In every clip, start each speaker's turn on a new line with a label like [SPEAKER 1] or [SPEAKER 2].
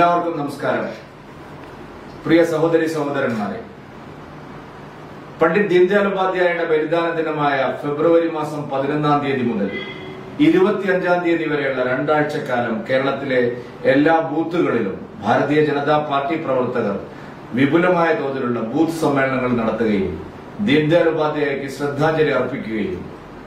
[SPEAKER 1] എല്ലാവർക്കും നമസ്കാരം പ്രിയ സഹോദരി സഹോദരന്മാരെ പണ്ഡിറ്റ് ദീൻദയാൽ ഉപാധ്യായയുടെ ബലിദാന ദിനമായ ഫെബ്രുവരി മാസം പതിനൊന്നാം തീയതി മുതൽ ഇരുപത്തിയഞ്ചാം തീയതി വരെയുള്ള രണ്ടാഴ്ചക്കാലം കേരളത്തിലെ എല്ലാ ബൂത്തുകളിലും ഭാരതീയ ജനതാ പാർട്ടി പ്രവർത്തകർ വിപുലമായ തോതിലുള്ള ബൂത്ത് സമ്മേളനങ്ങൾ നടത്തുകയും ദീൻദയാൽ ഉപാധ്യായക്ക് ശ്രദ്ധാഞ്ജലി അർപ്പിക്കുകയും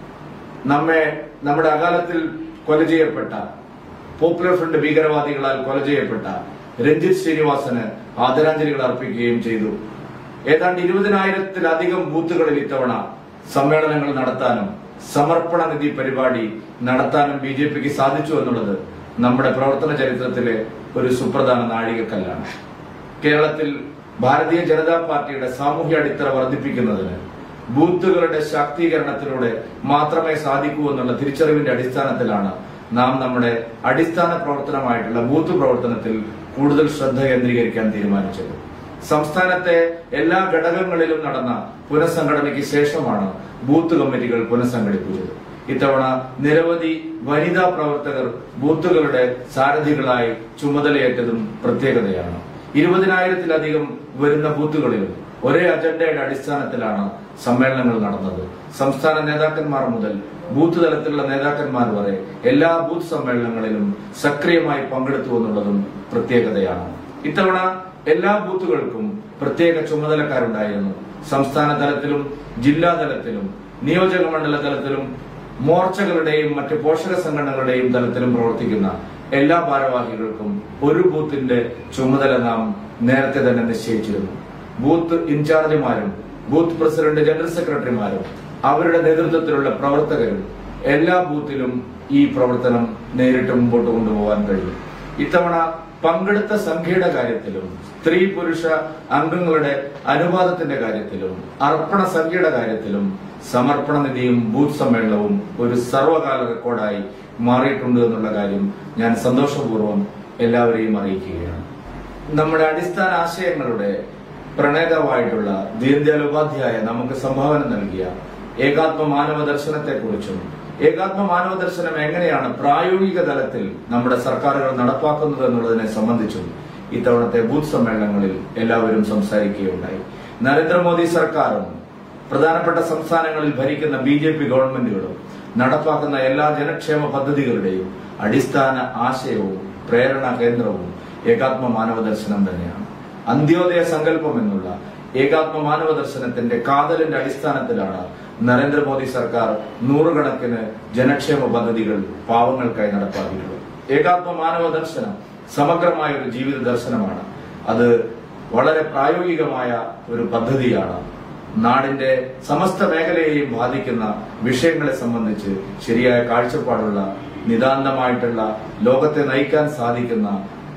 [SPEAKER 1] നമ്മെ നമ്മുടെ അകാലത്തിൽ കൊല ചെയ്യപ്പെട്ട പോപ്പുലർ ഫ്രണ്ട് ഭീകരവാദികളാൽ കൊല ചെയ്യപ്പെട്ട രഞ്ജിത് ശ്രീനിവാസന് ആദരാഞ്ജലികൾ അർപ്പിക്കുകയും ചെയ്തു ഏതാണ്ട് ഇരുപതിനായിരത്തിലധികം ബൂത്തുകളിൽ ഇത്തവണ സമ്മേളനങ്ങൾ നടത്താനും സമർപ്പണ നിധി പരിപാടി നടത്താനും ബി ജെ പിക്ക് സാധിച്ചു എന്നുള്ളത് നമ്മുടെ പ്രവർത്തന ചരിത്രത്തിലെ ഒരു സുപ്രധാന നാഴികക്കല്ലാണ് കേരളത്തിൽ ഭാരതീയ ജനതാ പാർട്ടിയുടെ സാമൂഹ്യ അടിത്തറ വർദ്ധിപ്പിക്കുന്നതിന് ബൂത്തുകളുടെ ശാക്തീകരണത്തിലൂടെ മാത്രമേ സാധിക്കൂ എന്നുള്ള തിരിച്ചറിവിന്റെ അടിസ്ഥാനത്തിലാണ് നാം നമ്മുടെ അടിസ്ഥാന പ്രവർത്തനമായിട്ടുള്ള ബൂത്ത് പ്രവർത്തനത്തിൽ കൂടുതൽ ശ്രദ്ധ കേന്ദ്രീകരിക്കാൻ തീരുമാനിച്ചത് സംസ്ഥാനത്തെ എല്ലാ ഘടകങ്ങളിലും നടന്ന പുനഃസംഘടനയ്ക്ക് ശേഷമാണ് ബൂത്ത് കമ്മിറ്റികൾ പുനഃസംഘടിപ്പിച്ചത് ഇത്തവണ നിരവധി വനിതാ പ്രവർത്തകർ ബൂത്തുകളുടെ സാരഥികളായി ചുമതലയേറ്റതും പ്രത്യേകതയാണ് ഇരുപതിനായിരത്തിലധികം വരുന്ന ബൂത്തുകളിലും ഒരേ അജണ്ടയുടെ അടിസ്ഥാനത്തിലാണ് സമ്മേളനങ്ങൾ നടന്നത് സംസ്ഥാന നേതാക്കന്മാർ മുതൽ ബൂത്ത് തലത്തിലുള്ള നേതാക്കന്മാർ വരെ എല്ലാ ബൂത്ത് സമ്മേളനങ്ങളിലും സക്രിയമായി പങ്കെടുത്തു എന്നുള്ളതും പ്രത്യേകതയാണ് ഇത്തവണ എല്ലാ ബൂത്തുകൾക്കും പ്രത്യേക ചുമതലക്കാരുണ്ടായിരുന്നു സംസ്ഥാന തലത്തിലും ജില്ലാ തലത്തിലും നിയോജക മണ്ഡല തലത്തിലും മോർച്ചകളുടെയും മറ്റ് പോഷക സംഘടനകളുടെയും തലത്തിലും പ്രവർത്തിക്കുന്ന എല്ലാ ഭാരവാഹികൾക്കും ഒരു ബൂത്തിന്റെ ചുമതല നാം നേരത്തെ തന്നെ നിശ്ചയിച്ചിരുന്നു ബൂത്ത് ഇൻചാർജുമാരും ബൂത്ത് പ്രസിഡന്റ് ജനറൽ സെക്രട്ടറിമാരും അവരുടെ നേതൃത്വത്തിലുള്ള പ്രവർത്തകരും എല്ലാ ബൂത്തിലും ഈ പ്രവർത്തനം നേരിട്ട് മുമ്പോട്ട് കൊണ്ടുപോകാൻ കഴിയും ഇത്തവണ പങ്കെടുത്ത സംഖ്യയുടെ കാര്യത്തിലും സ്ത്രീ പുരുഷ അംഗങ്ങളുടെ അനുപാതത്തിന്റെ കാര്യത്തിലും അർപ്പണ സംഖ്യയുടെ കാര്യത്തിലും സമർപ്പണ നിധിയും ബൂത്ത് സമ്മേളനവും ഒരു സർവകാല റെക്കോർഡായി മാറിയിട്ടുണ്ട് എന്നുള്ള കാര്യം ഞാൻ സന്തോഷപൂർവ്വം എല്ലാവരെയും അറിയിക്കുകയാണ് നമ്മുടെ അടിസ്ഥാന ആശയങ്ങളുടെ പ്രണേതാവായിട്ടുള്ള ദീൻദയാൽ ഉപാധ്യായ നമുക്ക് സംഭാവന നൽകിയ ഏകാത്മ മാനവ ദർശനത്തെക്കുറിച്ചും ഏകാത്മ മാനവ ദർശനം എങ്ങനെയാണ് പ്രായോഗിക തലത്തിൽ നമ്മുടെ സർക്കാരുകൾ നടപ്പാക്കുന്നത് എന്നുള്ളതിനെ സംബന്ധിച്ചും ഇത്തവണത്തെ ബൂത്ത് സമ്മേളനങ്ങളിൽ എല്ലാവരും സംസാരിക്കുകയുണ്ടായി നരേന്ദ്രമോദി സർക്കാരും പ്രധാനപ്പെട്ട സംസ്ഥാനങ്ങളിൽ ഭരിക്കുന്ന ബി ജെ പി ഗവൺമെന്റുകളും നടപ്പാക്കുന്ന എല്ലാ ജനക്ഷേമ പദ്ധതികളുടെയും അടിസ്ഥാന ആശയവും പ്രേരണ കേന്ദ്രവും ഏകാത്മ മാനവ ദർശനം തന്നെയാണ് അന്ത്യോദയ സങ്കല്പം എന്നുള്ള ഏകാത്മ മാനവ ദർശനത്തിന്റെ കാതലിന്റെ അടിസ്ഥാനത്തിലാണ് നരേന്ദ്രമോദി സർക്കാർ നൂറുകണക്കിന് ജനക്ഷേമ പദ്ധതികൾ പാവങ്ങൾക്കായി നടപ്പാക്കിയിട്ടുള്ളത് ഏകാത്മ മാനവ ദർശനം സമഗ്രമായ ഒരു ജീവിത ദർശനമാണ് അത് വളരെ പ്രായോഗികമായ ഒരു പദ്ധതിയാണ് നാടിന്റെ സമസ്ത മേഖലയെയും ബാധിക്കുന്ന വിഷയങ്ങളെ സംബന്ധിച്ച് ശരിയായ കാഴ്ചപ്പാടുള്ള നിതാന്തമായിട്ടുള്ള ലോകത്തെ നയിക്കാൻ സാധിക്കുന്ന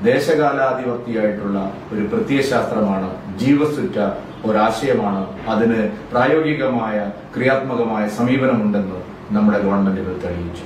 [SPEAKER 1] ദേശകാലാധിപത്യമായിട്ടുള്ള ഒരു പ്രത്യയശാസ്ത്രമാണ് ജീവസുറ്റ ഒരാശയമാണ് അതിന് പ്രായോഗികമായ ക്രിയാത്മകമായ സമീപനമുണ്ടെന്ന് നമ്മുടെ ഗവൺമെന്റുകൾ തെളിയിച്ചു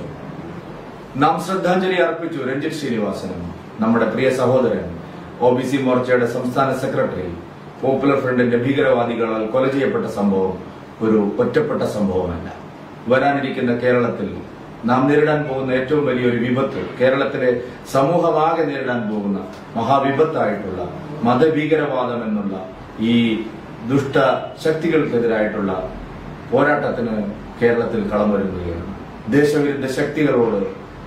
[SPEAKER 1] നാം ശ്രദ്ധാഞ്ജലി അർപ്പിച്ചു രഞ്ജിത് ശ്രീനിവാസനും നമ്മുടെ പ്രിയ സഹോദരൻ ഒ ബി സി മോർച്ചയുടെ സംസ്ഥാന സെക്രട്ടറി പോപ്പുലർ ഫ്രണ്ടിന്റെ ഭീകരവാദികളാൽ കൊല ചെയ്യപ്പെട്ട സംഭവം ഒരു ഒറ്റപ്പെട്ട സംഭവമല്ല വരാനിരിക്കുന്ന കേരളത്തിൽ നാം നേരിടാൻ പോകുന്ന ഏറ്റവും വലിയൊരു വിപത്ത് കേരളത്തിലെ സമൂഹമാകെ നേരിടാൻ പോകുന്ന മഹാവിപത്തായിട്ടുള്ള മതഭീകരവാദം എന്നുള്ള ഈ ദുഷ്ട ശക്തികൾക്കെതിരായിട്ടുള്ള പോരാട്ടത്തിന് കേരളത്തിൽ കളം വരുകയാണ് ദേശവിരുദ്ധ ശക്തികളോട്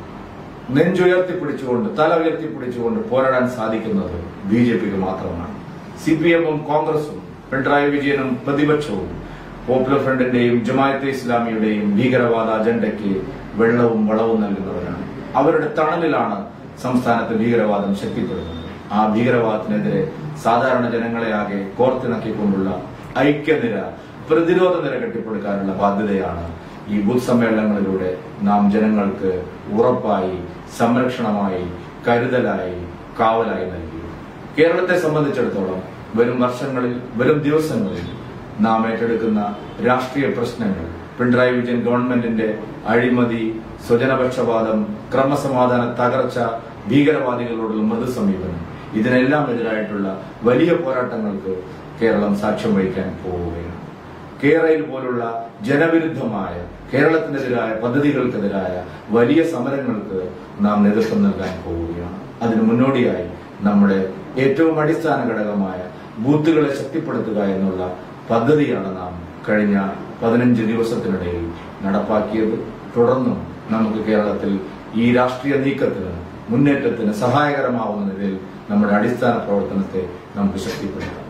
[SPEAKER 1] നെഞ്ചുയർത്തിപ്പിടിച്ചുകൊണ്ട് തല ഉയർത്തിപ്പിടിച്ചുകൊണ്ട് പോരാടാൻ സാധിക്കുന്നത് ബി ജെ പിക്ക് മാത്രമാണ് സി പി എമ്മും കോൺഗ്രസും പിണറായി വിജയനും പ്രതിപക്ഷവും പോപ്പുലർ ഫ്രണ്ടിന്റെയും ജമായത്തെ ഇസ്ലാമിയുടെയും ഭീകരവാദ അജണ്ടയ്ക്ക് വെള്ളവും വളവും നൽകുന്നവരാണ് അവരുടെ തണലിലാണ് സംസ്ഥാനത്ത് ഭീകരവാദം ശക്തിപ്പെടുന്നത് ആ ഭീകരവാദത്തിനെതിരെ സാധാരണ ജനങ്ങളെ ആകെ കോർത്തിണക്കിക്കൊണ്ടുള്ള ഐക്യനിര പ്രതിരോധ നിര കെട്ടിപ്പടുക്കാനുള്ള ബാധ്യതയാണ് ഈ ബൂത്ത് സമ്മേളനങ്ങളിലൂടെ നാം ജനങ്ങൾക്ക് ഉറപ്പായി സംരക്ഷണമായി കരുതലായി കാവലായി നൽകി കേരളത്തെ സംബന്ധിച്ചിടത്തോളം വരും വർഷങ്ങളിൽ വരും ദിവസങ്ങളിൽ നാം ഏറ്റെടുക്കുന്ന രാഷ്ട്രീയ പ്രശ്നങ്ങൾ പിണറായി വിജയൻ ഗവൺമെന്റിന്റെ അഴിമതി സ്വജനപക്ഷപാതം ക്രമസമാധാന തകർച്ച ഭീകരവാദികളോടുള്ള മൃദു സമീപനം ഇതിനെല്ലാം എതിരായിട്ടുള്ള വലിയ പോരാട്ടങ്ങൾക്ക് കേരളം സാക്ഷ്യം വഹിക്കാൻ പോവുകയാണ് കേരളയിൽ പോലുള്ള ജനവിരുദ്ധമായ കേരളത്തിനെതിരായ പദ്ധതികൾക്കെതിരായ വലിയ സമരങ്ങൾക്ക് നാം നേതൃത്വം നൽകാൻ പോവുകയാണ് അതിന് മുന്നോടിയായി നമ്മുടെ ഏറ്റവും അടിസ്ഥാന ഘടകമായ ബൂത്തുകളെ ശക്തിപ്പെടുത്തുക എന്നുള്ള പദ്ധതിയാണ് നാം കഴിഞ്ഞ പതിനഞ്ച് ദിവസത്തിനിടയിൽ നടപ്പാക്കിയത് തുടർന്നും നമുക്ക് കേരളത്തിൽ ഈ രാഷ്ട്രീയ നീക്കത്തിന് മുന്നേറ്റത്തിന് സഹായകരമാവുന്ന നിലയിൽ നമ്മുടെ അടിസ്ഥാന പ്രവർത്തനത്തെ നമുക്ക് ശക്തിപ്പെടുത്താം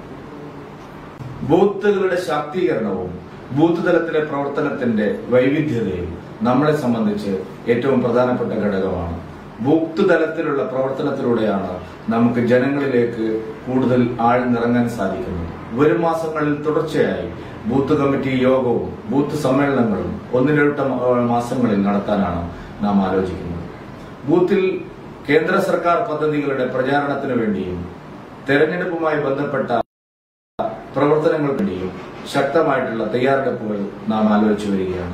[SPEAKER 1] ബൂത്തുകളുടെ ശാക്തീകരണവും ബൂത്ത് തലത്തിലെ പ്രവർത്തനത്തിന്റെ വൈവിധ്യതയും നമ്മളെ സംബന്ധിച്ച് ഏറ്റവും പ്രധാനപ്പെട്ട ഘടകമാണ് ബൂത്ത് തലത്തിലുള്ള പ്രവർത്തനത്തിലൂടെയാണ് നമുക്ക് ജനങ്ങളിലേക്ക് കൂടുതൽ ആഴ്ന്നിറങ്ങാൻ സാധിക്കുന്നത് വരും മാസങ്ങളിൽ തുടർച്ചയായി ബൂത്ത് കമ്മിറ്റി യോഗവും ബൂത്ത് സമ്മേളനങ്ങളും ഒന്നിരട്ട മാസങ്ങളിൽ നടത്താനാണ് നാം ആലോചിക്കുന്നത് ബൂത്തിൽ കേന്ദ്ര സർക്കാർ പദ്ധതികളുടെ പ്രചാരണത്തിനു വേണ്ടിയും തെരഞ്ഞെടുപ്പുമായി ബന്ധപ്പെട്ട പ്രവർത്തനങ്ങൾക്ക് വേണ്ടിയും ശക്തമായിട്ടുള്ള തയ്യാറെടുപ്പുകൾ നാം ആലോചിച്ചു വരികയാണ്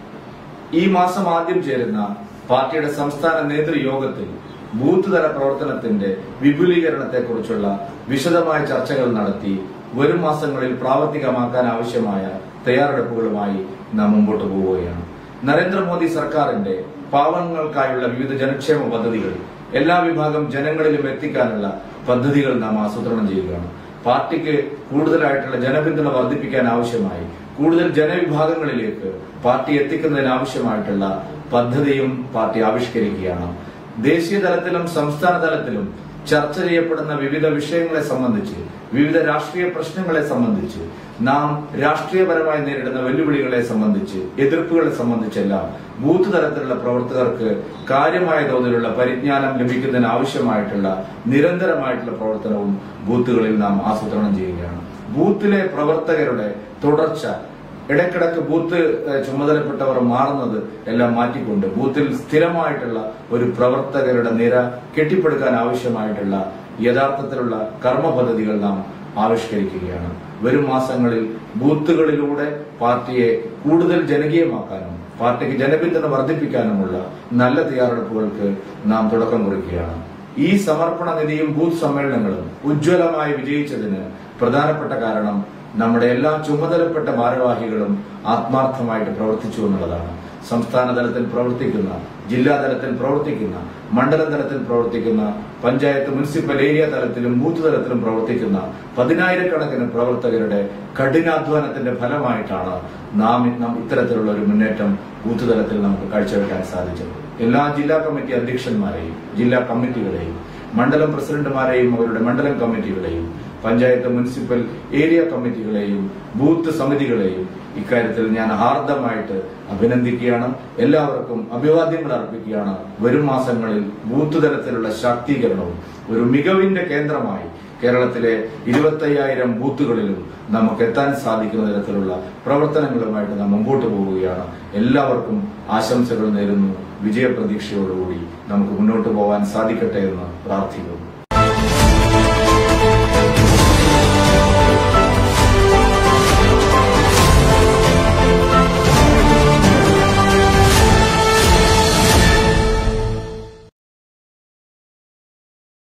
[SPEAKER 1] ഈ മാസം ആദ്യം ചേരുന്ന പാർട്ടിയുടെ സംസ്ഥാന നേതൃയോഗത്തിൽ ബൂത്ത് തല പ്രവർത്തനത്തിന്റെ വിപുലീകരണത്തെക്കുറിച്ചുള്ള വിശദമായ ചർച്ചകൾ നടത്തി വരും മാസങ്ങളിൽ പ്രാവർത്തികമാക്കാൻ ആവശ്യമായ തയ്യാറെടുപ്പുകളുമായി നാം മുമ്പോട്ട് പോവുകയാണ് നരേന്ദ്രമോദി സർക്കാരിന്റെ പാവങ്ങൾക്കായുള്ള വിവിധ ജനക്ഷേമ പദ്ധതികൾ എല്ലാ വിഭാഗം ജനങ്ങളിലും എത്തിക്കാനുള്ള പദ്ധതികൾ നാം ആസൂത്രണം ചെയ്യുകയാണ് പാർട്ടിക്ക് കൂടുതലായിട്ടുള്ള ജനപിന്തുണ വർദ്ധിപ്പിക്കാൻ ആവശ്യമായി കൂടുതൽ ജനവിഭാഗങ്ങളിലേക്ക് പാർട്ടി എത്തിക്കുന്നതിന് ആവശ്യമായിട്ടുള്ള പദ്ധതിയും പാർട്ടി ആവിഷ്കരിക്കുകയാണ് ദേശീയ തലത്തിലും സംസ്ഥാന തലത്തിലും ചർച്ച ചെയ്യപ്പെടുന്ന വിവിധ വിഷയങ്ങളെ സംബന്ധിച്ച് വിവിധ രാഷ്ട്രീയ പ്രശ്നങ്ങളെ സംബന്ധിച്ച് നാം രാഷ്ട്രീയപരമായി നേരിടുന്ന വെല്ലുവിളികളെ സംബന്ധിച്ച് എതിർപ്പുകളെ സംബന്ധിച്ചെല്ലാം ബൂത്ത് തലത്തിലുള്ള പ്രവർത്തകർക്ക് കാര്യമായ തോതിലുള്ള പരിജ്ഞാനം ലഭിക്കുന്നതിന് ആവശ്യമായിട്ടുള്ള നിരന്തരമായിട്ടുള്ള പ്രവർത്തനവും ബൂത്തുകളിൽ നാം ആസൂത്രണം ചെയ്യുകയാണ് ബൂത്തിലെ പ്രവർത്തകരുടെ തുടർച്ച ഇടയ്ക്കിടയ്ക്ക് ബൂത്ത് ഏഹ്, ചുമതലപ്പെട്ടവർ മാറുന്നത് എല്ലാം മാറ്റിക്കൊണ്ട് ബൂത്തിൽ സ്ഥിരമായിട്ടുള്ള ഒരു പ്രവർത്തകരുടെ നിര കെട്ടിപ്പടുക്കാൻ ആവശ്യമായിട്ടുള്ള യഥാർത്ഥത്തിലുള്ള കർമ്മ പദ്ധതികൾ നാം ആവിഷ്കരിക്കുകയാണ് വരും മാസങ്ങളിൽ ബൂത്തുകളിലൂടെ പാർട്ടിയെ കൂടുതൽ ജനകീയമാക്കാനും പാർട്ടിക്ക് ജനപിന്തുണ വർദ്ധിപ്പിക്കാനുമുള്ള നല്ല തയ്യാറെടുപ്പുകൾക്ക് നാം തുടക്കം കുറിക്കുകയാണ് ഈ സമർപ്പണ നിധിയും ബൂത്ത് സമ്മേളനങ്ങളും ഉജ്ജ്വലമായി വിജയിച്ചതിന് പ്രധാനപ്പെട്ട കാരണം നമ്മുടെ എല്ലാ ചുമതലപ്പെട്ട ഭാരവാഹികളും ആത്മാർത്ഥമായിട്ട് പ്രവർത്തിച്ചു എന്നുള്ളതാണ് സംസ്ഥാന തലത്തിൽ പ്രവർത്തിക്കുന്ന ജില്ലാ തലത്തിൽ പ്രവർത്തിക്കുന്ന മണ്ഡലം തലത്തിൽ പ്രവർത്തിക്കുന്ന പഞ്ചായത്ത് മുനിസിപ്പൽ ഏരിയ തലത്തിലും ബൂത്ത് തലത്തിലും പ്രവർത്തിക്കുന്ന പതിനായിരക്കണക്കിന് പ്രവർത്തകരുടെ കഠിനാധ്വാനത്തിന്റെ ഫലമായിട്ടാണ് നാം നാം ഇത്തരത്തിലുള്ള ഒരു മുന്നേറ്റം ബൂത്ത് തലത്തിൽ നമുക്ക് കാഴ്ചവെക്കാൻ സാധിച്ചത് എല്ലാ ജില്ലാ കമ്മിറ്റി അധ്യക്ഷന്മാരെയും ജില്ലാ കമ്മിറ്റികളെയും മണ്ഡലം പ്രസിഡന്റുമാരെയും അവരുടെ മണ്ഡലം കമ്മിറ്റികളെയും പഞ്ചായത്ത് മുനിസിപ്പൽ ഏരിയ കമ്മിറ്റികളെയും ബൂത്ത് സമിതികളെയും ഇക്കാര്യത്തിൽ ഞാൻ ഹാർദമായിട്ട് അഭിനന്ദിക്കുകയാണ് എല്ലാവർക്കും അഭിവാദ്യങ്ങൾ അർപ്പിക്കുകയാണ് വരും മാസങ്ങളിൽ ബൂത്ത് തലത്തിലുള്ള ശാക്തീകരണവും ഒരു മികവിന്റെ കേന്ദ്രമായി കേരളത്തിലെ ഇരുപത്തയ്യായിരം ബൂത്തുകളിലും നമുക്ക് എത്താൻ സാധിക്കുന്ന തരത്തിലുള്ള പ്രവർത്തനങ്ങളുമായിട്ട് നാം മുമ്പോട്ട് പോവുകയാണ് എല്ലാവർക്കും ആശംസകൾ നേരുന്നു വിജയപ്രതീക്ഷയോടുകൂടി നമുക്ക് മുന്നോട്ട് പോകാൻ സാധിക്കട്ടെ എന്ന് പ്രാർത്ഥിക്കുന്നു